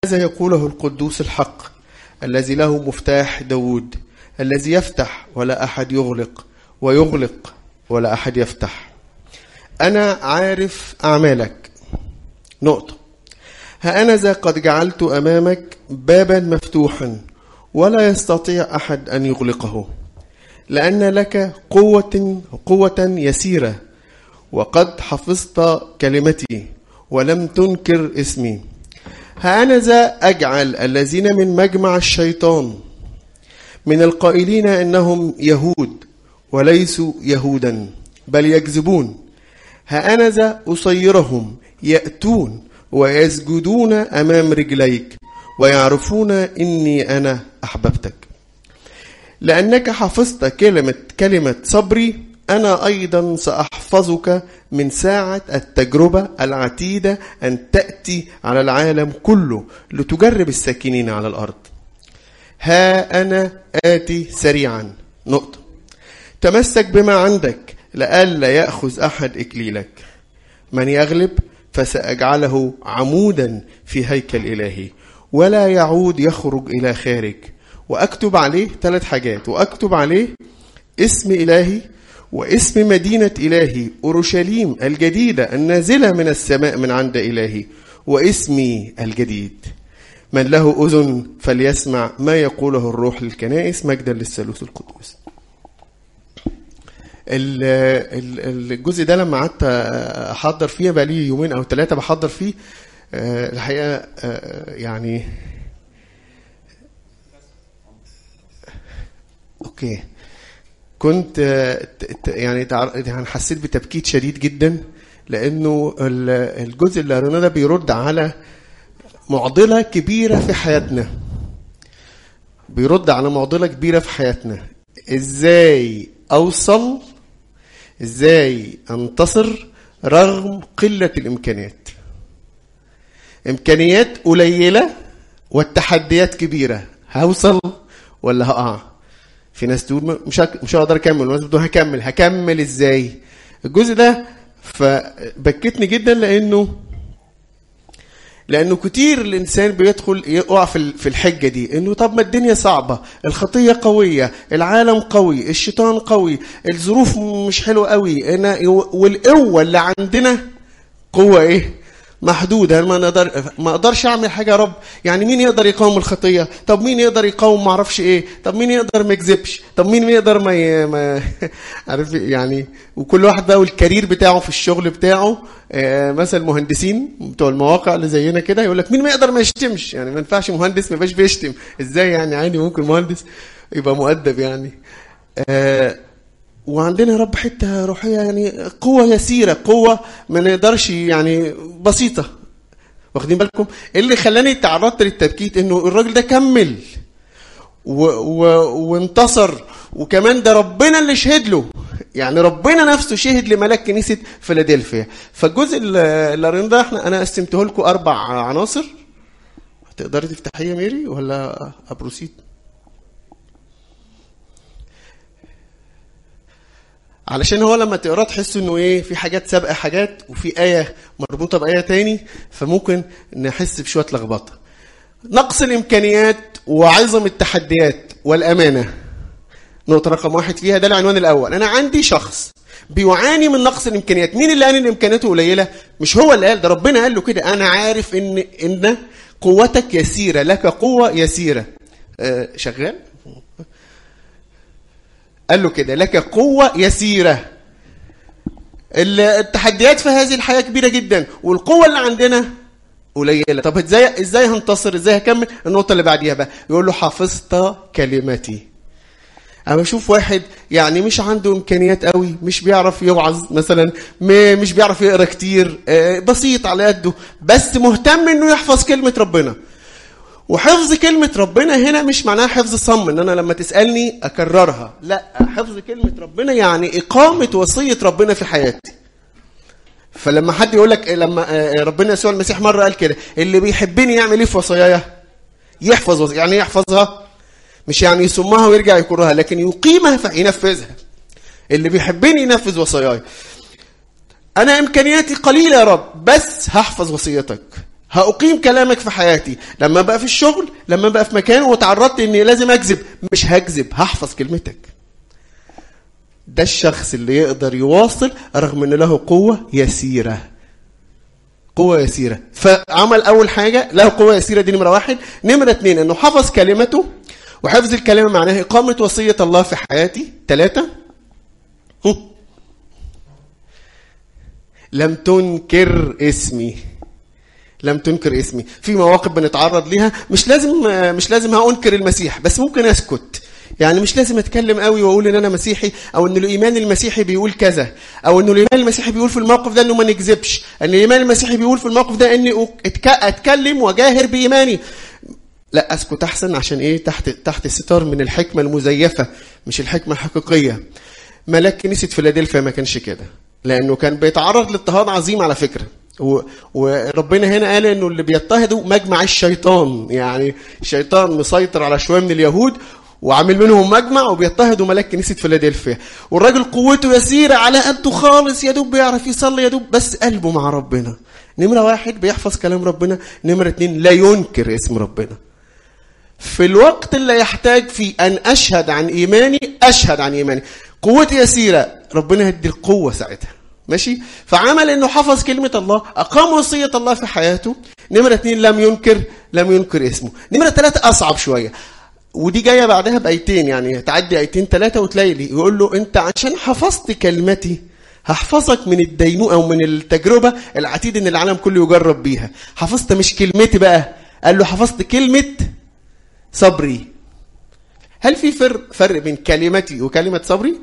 هذا يقوله القدوس الحق الذي له مفتاح داود الذي يفتح ولا أحد يغلق ويغلق ولا أحد يفتح أنا عارف أعمالك نقطة ها أنا ذا قد جعلت أمامك بابا مفتوحا ولا يستطيع أحد أن يغلقه لأن لك قوة قوة يسيرة وقد حفظت كلمتي ولم تنكر اسمي هانذا أجعل الذين من مجمع الشيطان من القائلين إنهم يهود وليسوا يهودا بل يكذبون هانذا أصيرهم يأتون ويسجدون أمام رجليك ويعرفون إني أنا أحببتك لأنك حفظت كلمة كلمة صبري أنا أيضا سأحفظك من ساعة التجربة العتيدة أن تأتي على العالم كله لتجرب الساكنين على الأرض ها أنا آتي سريعا نقطة تمسك بما عندك لئلا يأخذ أحد إكليلك من يغلب فسأجعله عمودا في هيكل إلهي ولا يعود يخرج إلى خارج وأكتب عليه ثلاث حاجات وأكتب عليه اسم إلهي واسم مدينة إلهي أورشليم الجديدة النازلة من السماء من عند إلهي واسمي الجديد من له أذن فليسمع ما يقوله الروح للكنائس مجدا للثالوث القدوس الجزء ده لما قعدت احضر فيه بقى لي يومين او ثلاثه بحضر فيه الحقيقه يعني اوكي كنت يعني يعني حسيت بتبكيت شديد جدا لانه الجزء اللي قريناه ده بيرد على معضله كبيره في حياتنا بيرد على معضله كبيره في حياتنا ازاي اوصل ازاي انتصر رغم قله الامكانيات امكانيات قليله والتحديات كبيره هوصل ولا هقع في ناس تقول مش هك... مش هقدر اكمل وناس بتقول هكمل هكمل ازاي الجزء ده فبكتني جدا لانه لانه كتير الانسان بيدخل يقع في في الحجه دي انه طب ما الدنيا صعبه الخطيه قويه العالم قوي الشيطان قوي الظروف مش حلوه قوي انا والقوه اللي عندنا قوه ايه محدوده ما نقدر ما اقدرش اعمل حاجه يا رب يعني مين يقدر يقاوم الخطيه طب مين يقدر يقاوم ما اعرفش ايه طب مين يقدر ما يكذبش طب مين يقدر ما, ي... ما... عارف يعني وكل واحد بقى والكارير بتاعه في الشغل بتاعه آه مثلا المهندسين بتوع المواقع اللي زينا كده يقول لك مين ما يقدر ما يشتمش يعني ما ينفعش مهندس ما يبقاش بيشتم ازاي يعني عادي ممكن مهندس يبقى مؤدب يعني آه وعندنا يا رب حته روحيه يعني قوه يسيره قوه ما نقدرش يعني بسيطه واخدين بالكم اللي خلاني تعرضت للتبكيت انه الراجل ده كمل و و وانتصر وكمان ده ربنا اللي شهد له يعني ربنا نفسه شهد لملاك كنيسه فيلادلفيا فالجزء اللي قريناه ده احنا انا قسمته لكم اربع عناصر تقدري تفتحيه يا ميري ولا ابروسيت علشان هو لما تقراه تحس انه ايه في حاجات سابقه حاجات وفي ايه مربوطه بايه تاني فممكن نحس بشويه لخبطه نقص الامكانيات وعظم التحديات والامانه نقطه رقم واحد فيها ده العنوان الاول انا عندي شخص بيعاني من نقص الامكانيات مين اللي قال ان امكانياته قليله مش هو اللي قال ده ربنا قال له كده انا عارف ان ان قوتك يسيره لك قوه يسيره آه شغال قال له كده لك قوة يسيرة التحديات في هذه الحياة كبيرة جدا والقوة اللي عندنا قليلة طب ازاي ازاي هنتصر ازاي هكمل النقطة اللي بعديها بقى يقول له حفظت كلمتي انا بشوف واحد يعني مش عنده امكانيات قوي مش بيعرف يوعظ مثلا مش بيعرف يقرا كتير بسيط على قده بس مهتم انه يحفظ كلمة ربنا وحفظ كلمة ربنا هنا مش معناها حفظ صم ان انا لما تسألني اكررها لا حفظ كلمة ربنا يعني اقامة وصية ربنا في حياتي فلما حد يقول لك لما ربنا يسوع المسيح مرة قال كده اللي بيحبني يعمل ايه في وصاياي يحفظ وصايا يعني يحفظها مش يعني يسمها ويرجع يكررها لكن يقيمها فينفذها اللي بيحبني ينفذ وصاياي انا امكانياتي قليله يا رب بس هحفظ وصيتك هأقيم كلامك في حياتي لما بقى في الشغل لما بقى في مكان وتعرضت اني لازم اكذب مش هكذب هحفظ كلمتك ده الشخص اللي يقدر يواصل رغم ان له قوة يسيرة قوة يسيرة فعمل أول حاجة له قوة يسيرة دي نمرة واحد نمرة اتنين إنه حفظ كلمته وحفظ الكلمة معناها إقامة وصية الله في حياتي ثلاثة لم تنكر اسمي لم تنكر اسمي في مواقف بنتعرض ليها مش لازم مش لازم هانكر المسيح بس ممكن اسكت يعني مش لازم اتكلم قوي واقول ان انا مسيحي او ان الايمان المسيحي بيقول كذا او ان الايمان المسيحي بيقول في الموقف ده انه ما نكذبش ان الايمان المسيحي بيقول في الموقف ده اني اتكلم واجاهر بايماني لا اسكت احسن عشان ايه تحت تحت ستار من الحكمه المزيفه مش الحكمه الحقيقيه ملاك كنيسه فيلادلفيا ما كانش كده لانه كان بيتعرض لاضطهاد عظيم على فكره و... وربنا هنا قال انه اللي بيضطهدوا مجمع الشيطان يعني الشيطان مسيطر على شويه من اليهود وعامل منهم مجمع وبيضطهدوا ملاك كنيسه فيلادلفيا والراجل قوته يسيره على قده خالص يا دوب بيعرف يصلي يا دوب بس قلبه مع ربنا نمره واحد بيحفظ كلام ربنا نمره اتنين لا ينكر اسم ربنا في الوقت اللي يحتاج فيه ان اشهد عن ايماني اشهد عن ايماني قوتي يسيره ربنا يدي القوه ساعتها ماشي فعمل انه حفظ كلمة الله اقام وصية الله في حياته نمرة اتنين لم ينكر لم ينكر اسمه نمرة ثلاثة اصعب شوية ودي جاية بعدها بآيتين يعني تعدي آيتين ثلاثة وتلاقي لي يقول له انت عشان حفظت كلمتي هحفظك من الدينو او من التجربة العتيد ان العالم كله يجرب بيها حفظت مش كلمتي بقى قال له حفظت كلمة صبري هل في فرق فرق بين كلمتي وكلمة صبري؟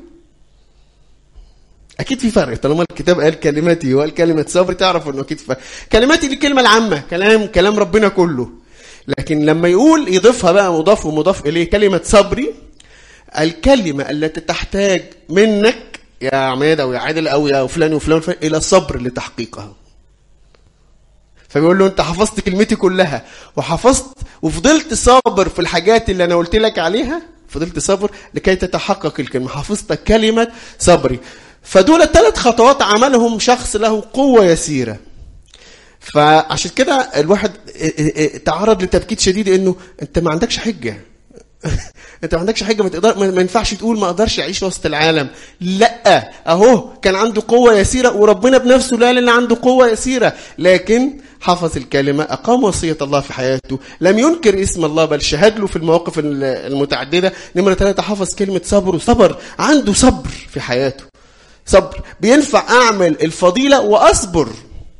اكيد في فرق طالما الكتاب قال كلماتي وقال كلمه صبر تعرف انه اكيد فرق كلماتي دي الكلمه العامه كلام كلام ربنا كله لكن لما يقول يضيفها بقى مضاف ومضاف اليه كلمه صبري الكلمه التي تحتاج منك يا عماد او يا عادل او يا فلان وفلان, وفلان الى صبر لتحقيقها فبيقول له انت حفظت كلمتي كلها وحفظت وفضلت صابر في الحاجات اللي انا قلت لك عليها فضلت صابر لكي تتحقق الكلمه حفظت كلمه صبري فدول الثلاث خطوات عملهم شخص له قوة يسيرة فعشان كده الواحد تعرض لتبكيت شديد انه انت ما عندكش حجة انت ما عندكش حاجه ما تقدر ما ينفعش تقول ما اقدرش اعيش وسط العالم لا اهو كان عنده قوه يسيره وربنا بنفسه لا ان عنده قوه يسيره لكن حفظ الكلمه اقام وصيه الله في حياته لم ينكر اسم الله بل شهد له في المواقف المتعدده نمره ثلاثه حفظ كلمه صبر وصبر عنده صبر في حياته صبر بينفع اعمل الفضيله واصبر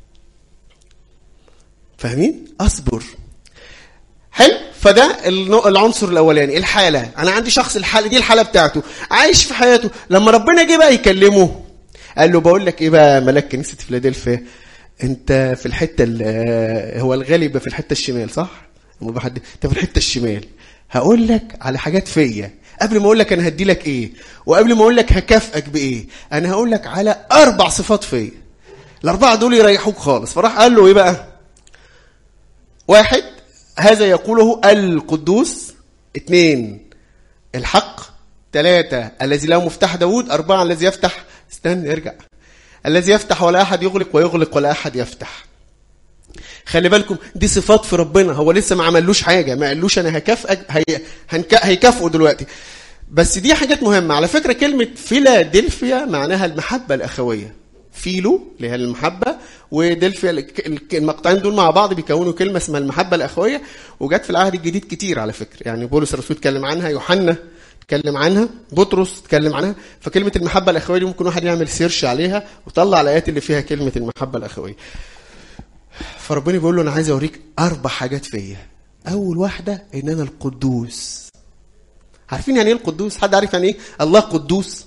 فاهمين اصبر حلو فده العنصر الاولاني الحاله انا عندي شخص الحاله دي الحاله بتاعته عايش في حياته لما ربنا جه بقى يكلمه قال له بقول لك ايه بقى ملاك كنيسه فيلادلفيا انت في الحته هو الغالي يبقى في الحته الشمال صح انت في الحته الشمال هقول لك على حاجات فيا قبل ما اقول لك انا هدي لك ايه وقبل ما اقول لك هكافئك بايه انا هقول لك على اربع صفات فيا الاربعه دول يريحوك خالص فراح قال له ايه بقى واحد هذا يقوله القدوس اثنين الحق ثلاثة الذي له مفتاح داود أربعة الذي يفتح استنى ارجع الذي يفتح ولا أحد يغلق ويغلق ولا أحد يفتح خلي بالكم دي صفات في ربنا هو لسه ما عملوش حاجه ما قالوش انا هكافئك هي هيكافئوا دلوقتي بس دي حاجات مهمه على فكره كلمه فيلادلفيا معناها المحبه الاخويه فيلو اللي هي المحبه ودلفيا المقطعين دول مع بعض بيكونوا كلمه اسمها المحبه الاخويه وجت في العهد الجديد كتير على فكره يعني بولس الرسول اتكلم عنها يوحنا اتكلم عنها بطرس اتكلم عنها فكلمه المحبه الاخويه دي ممكن واحد يعمل سيرش عليها وطلع الايات اللي فيها كلمه المحبه الاخويه فربنا بيقول له انا عايز اوريك اربع حاجات فيا اول واحده ان انا القدوس عارفين يعني ايه القدوس حد عارف يعني ايه الله قدوس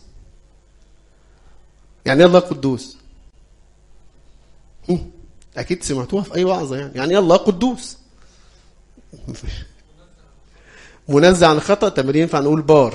يعني ايه الله قدوس اكيد سمعتوها في اي وعظه يعني يعني ايه الله قدوس منزع عن خطا طب ينفع نقول بار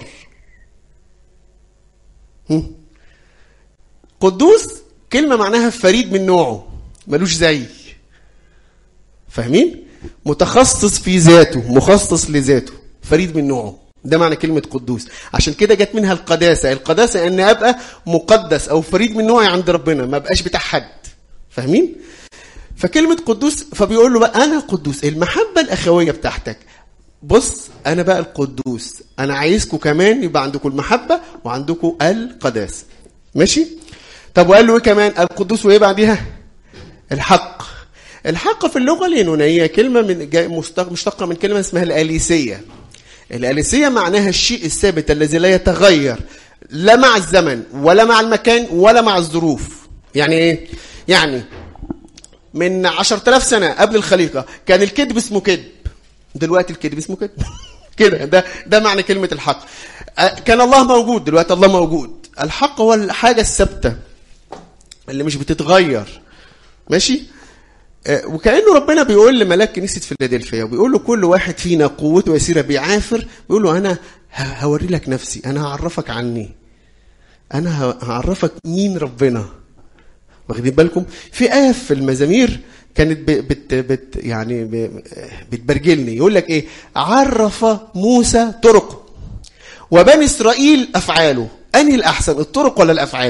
قدوس كلمه معناها فريد من نوعه ملوش زي فاهمين متخصص في ذاته مخصص لذاته فريد من نوعه ده معنى كلمة قدوس عشان كده جت منها القداسة القداسة ان ابقى مقدس او فريد من نوعي عند ربنا ما بقاش بتاع حد فاهمين فكلمة قدوس فبيقول له بقى أنا قدوس المحبة الأخوية بتاعتك بص أنا بقى القدوس أنا عايزكم كمان يبقى عندكم المحبة وعندكم القداسة ماشي طب وقال له إيه كمان القدوس وإيه بعديها الحق الحق في اللغة اليونانية كلمة من جاي مشتق مشتقة من كلمة اسمها الآليسية الآليسية معناها الشيء الثابت الذي لا يتغير لا مع الزمن ولا مع المكان ولا مع الظروف يعني ايه يعني من 10000 سنة قبل الخليقة كان الكذب اسمه كذب دلوقتي الكذب اسمه كذب كده ده ده معنى كلمة الحق كان الله موجود دلوقتي الله موجود الحق هو الحاجة الثابتة اللي مش بتتغير ماشي وكانه ربنا بيقول لملاك كنيسه فيلادلفيا وبيقول له كل واحد فينا قوته يسيره بيعافر بيقول له انا هوري لك نفسي انا هعرفك عني انا هعرفك مين ربنا واخدين بالكم في ايه في المزامير كانت بت بت يعني بتبرجلني يقول لك ايه عرف موسى طرقه وبني اسرائيل افعاله انهي الاحسن الطرق ولا الافعال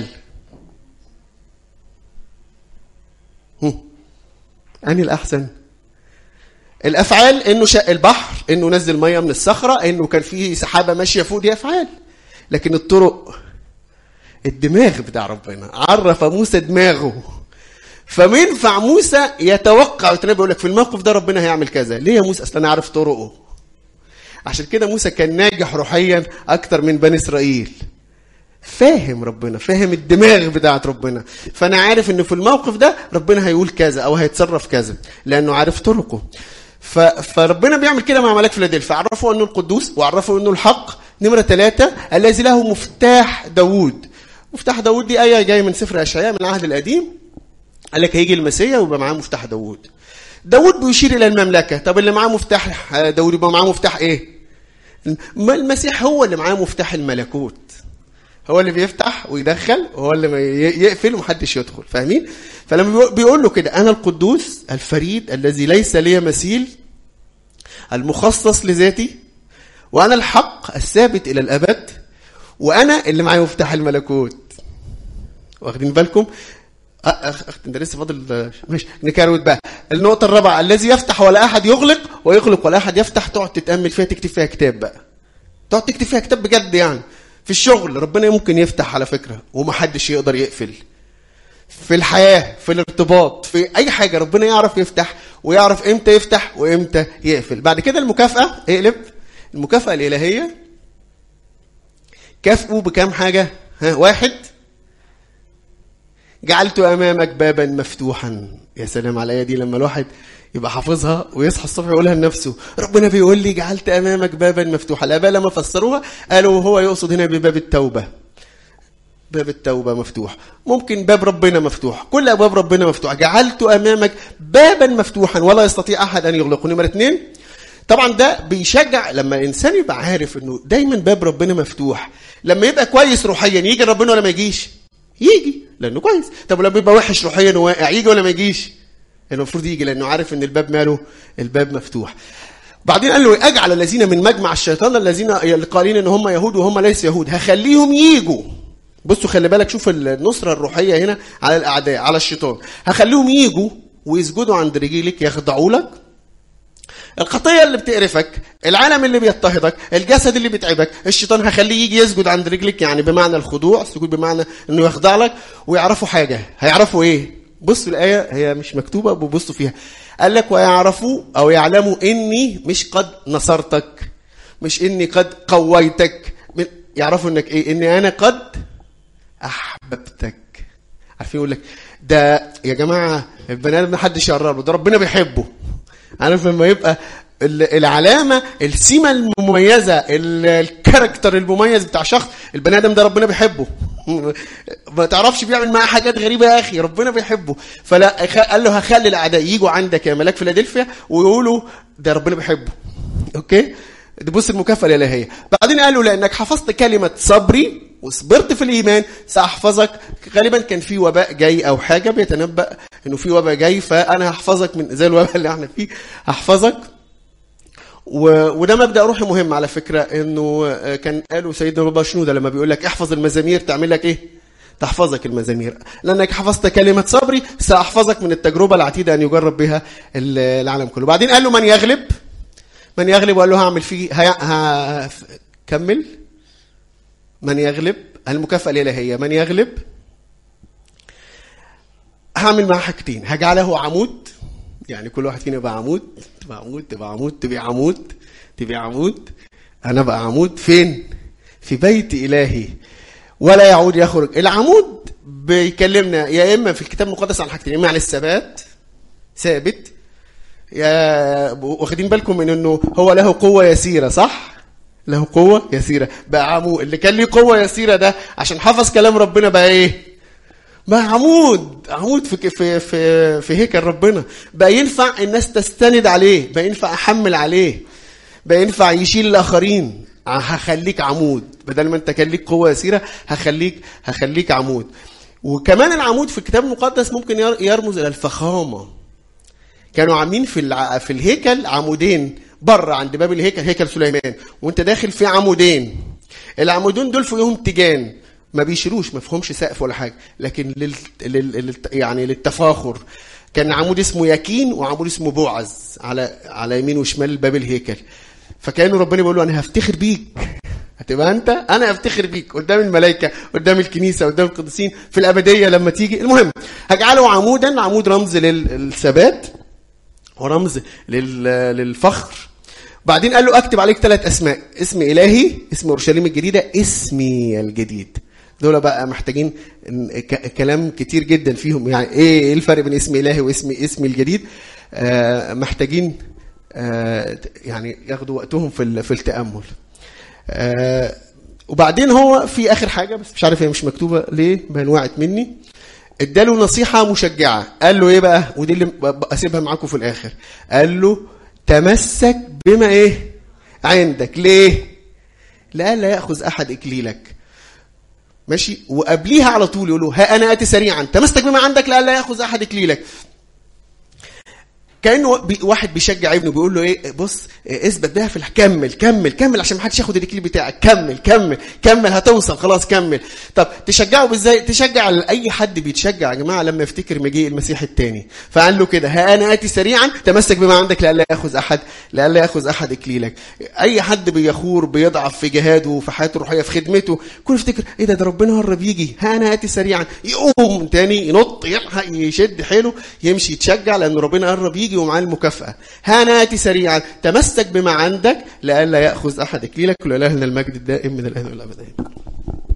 هم. انهي الاحسن الافعال انه شق البحر انه نزل ميه من الصخره انه كان في سحابه ماشيه فوق دي افعال لكن الطرق الدماغ بتاع ربنا عرف موسى دماغه فمنفع موسى يتوقع التنبي بيقول لك في الموقف ده ربنا هيعمل كذا ليه يا موسى اصل انا عارف طرقه عشان كده موسى كان ناجح روحيا اكتر من بني اسرائيل فاهم ربنا فاهم الدماغ بتاعت ربنا فانا عارف ان في الموقف ده ربنا هيقول كذا او هيتصرف كذا لانه عارف طرقه ف... فربنا بيعمل كده مع ملاك فيلادلفيا عرفوا انه القدوس وعرفوا انه الحق نمره ثلاثة الذي له مفتاح داوود مفتاح داوود دي ايه جايه من سفر اشعياء من العهد القديم قال لك هيجي المسيا ويبقى معاه مفتاح داوود داوود بيشير الى المملكه طب اللي معاه مفتاح داوود يبقى معاه مفتاح ايه المسيح هو اللي معاه مفتاح الملكوت هو اللي بيفتح ويدخل وهو اللي يقفل ومحدش يدخل فاهمين فلما بيقول له كده انا القدوس الفريد الذي ليس لي مثيل المخصص لذاتي وانا الحق الثابت الى الابد وانا اللي معايا مفتاح الملكوت واخدين بالكم اخت انت لسه فاضل ماشي نكروت بقى النقطه الرابعه الذي يفتح ولا احد يغلق ويغلق ولا احد يفتح تقعد تتامل فيها تكتب فيها كتاب بقى تقعد تكتب فيها كتاب بجد يعني في الشغل ربنا ممكن يفتح على فكرة ومحدش يقدر يقفل في الحياة في الارتباط في أي حاجة ربنا يعرف يفتح ويعرف إمتى يفتح وإمتى يقفل بعد كده المكافأة اقلب المكافأة الإلهية كافئوا بكام حاجة ها واحد جعلت أمامك بابا مفتوحا يا سلام على الآية دي لما الواحد يبقى حافظها ويصحى الصبح يقولها لنفسه ربنا بيقول لي جعلت امامك بابا مفتوحا الاباء لما فسروها قالوا هو يقصد هنا بباب التوبه باب التوبه مفتوح ممكن باب ربنا مفتوح كل ابواب ربنا مفتوحه جعلت امامك بابا مفتوحا ولا يستطيع احد ان يغلقه نمره اثنين طبعا ده بيشجع لما الانسان يبقى عارف انه دايما باب ربنا مفتوح لما يبقى كويس روحيا يجي ربنا ولا ما يجيش يجي لانه كويس طب لما يبقى وحش روحيا وواقع يجي ولا ما يجيش المفروض يجي لانه عارف ان الباب ماله الباب مفتوح بعدين قال له اجعل الذين من مجمع الشيطان الذين قالين ان هم يهود وهم ليس يهود هخليهم يجوا بصوا خلي بالك شوف النصره الروحيه هنا على الاعداء على الشيطان هخليهم يجوا ويسجدوا عند رجلك يخضعوا لك الخطيه اللي بتقرفك العالم اللي بيضطهدك الجسد اللي بيتعبك الشيطان هخليه يجي يسجد عند رجلك يعني بمعنى الخضوع السجود بمعنى انه يخضع لك ويعرفوا حاجه هيعرفوا ايه بصوا الآية هي مش مكتوبة ببصوا فيها قال لك ويعرفوا أو يعلموا إني مش قد نصرتك مش إني قد قويتك يعرفوا إنك إيه إني أنا قد أحببتك عارفين يقول لك ده يا جماعة البني آدم محدش يقرب له ده ربنا بيحبه عارف لما يبقى العلامة السمة المميزة الكاركتر المميز بتاع شخص البني آدم ده ربنا بيحبه ما تعرفش بيعمل معاه حاجات غريبة يا أخي ربنا بيحبه فلا قال له هخلي الأعداء يجوا عندك يا ملاك فيلادلفيا ويقولوا ده ربنا بيحبه أوكي دي بص المكافأة الإلهية بعدين قال له لأنك حفظت كلمة صبري وصبرت في الإيمان سأحفظك غالبا كان في وباء جاي أو حاجة بيتنبأ إنه في وباء جاي فأنا هحفظك من زي الوباء اللي احنا فيه هحفظك و... وده مبدا روحي مهم على فكره انه كان قالوا سيدنا بابا شنوده لما بيقول لك احفظ المزامير تعمل لك ايه؟ تحفظك المزامير لأنك حفظت كلمة صبري سأحفظك من التجربة العتيدة أن يجرب بها العالم كله بعدين قال له من يغلب من يغلب وقال له هعمل فيه هي... ها... كمل من يغلب المكافأة الإلهية من يغلب هعمل معاه حاجتين هجعله عمود يعني كل واحد فينا يبقى عمود تبقى عمود تبقى عمود تبقى عمود تبقى عمود انا بقى عمود فين في بيت الهي ولا يعود يخرج العمود بيكلمنا يا اما في الكتاب المقدس عن حاجتين اما عن الثبات ثابت يا واخدين بالكم من انه هو له قوه يسيره صح له قوه يسيره بقى عمود اللي كان ليه قوه يسيره ده عشان حفظ كلام ربنا بقى ايه بقى عمود عمود في في في في هيكل ربنا بقى ينفع الناس تستند عليه بقى ينفع احمل عليه بقى ينفع يشيل الاخرين هخليك عمود بدل ما انت كان ليك قوه يسيره هخليك هخليك عمود وكمان العمود في الكتاب المقدس ممكن يرمز الى الفخامه كانوا عاملين في الع... في الهيكل عمودين بره عند باب الهيكل هيكل سليمان وانت داخل في عمودين العمودين دول فوقهم تيجان ما بيشيلوش ما فيهمش سقف ولا حاجه لكن لل... لل... لل... يعني للتفاخر كان عمود اسمه يكين وعمود اسمه بوعز على على يمين وشمال باب الهيكل فكانوا ربنا بيقول له انا هفتخر بيك هتبقى انت انا هفتخر بيك قدام الملائكه قدام الكنيسه قدام القديسين في الابديه لما تيجي المهم هجعله عمودا عمود رمز للثبات ورمز لل... للفخر بعدين قال له اكتب عليك ثلاث اسماء اسم الهي اسم اورشليم الجديده اسمي الجديد دول بقى محتاجين كلام كتير جدا فيهم يعني ايه الفرق بين اسم الهي واسم اسمي الجديد آه محتاجين آه يعني ياخدوا وقتهم في في التامل آه وبعدين هو في اخر حاجه بس مش عارف هي مش مكتوبه ليه بنوعت مني اداله نصيحه مشجعه قال له ايه بقى ودي اللي اسيبها معاكم في الاخر قال له تمسك بما ايه عندك ليه لئلا ياخذ احد اكليلك ماشي وقبليها على طول يقول له ها انا اتي سريعا تمسك بما عندك لئلا ياخذ احد اكليلك كانه بي واحد بيشجع ابنه بيقول له ايه بص اثبت بيها في كمل كمل كمل عشان ما حدش ياخد الاكليل بتاعك كمل كمل كمل هتوصل خلاص كمل طب تشجعه ازاي تشجع اي حد بيتشجع يا جماعه لما يفتكر مجيء المسيح الثاني فقال له كده ها انا اتي سريعا تمسك بما عندك لئلا ياخذ احد لئلا ياخذ احد اكليلك اي حد بيخور بيضعف في جهاده في حياته الروحيه في خدمته كل يفتكر ايه ده ده ربنا قرب يجي ها انا اتي سريعا يقوم تاني ينط يلحق يشد حيله يمشي يتشجع لان ربنا قرب يجي ومعاه المكافأة ها ناتي سريعا تمسك بما عندك لئلا يأخذ أحد إكليلك ولإلهنا المجد الدائم من الآن والأبد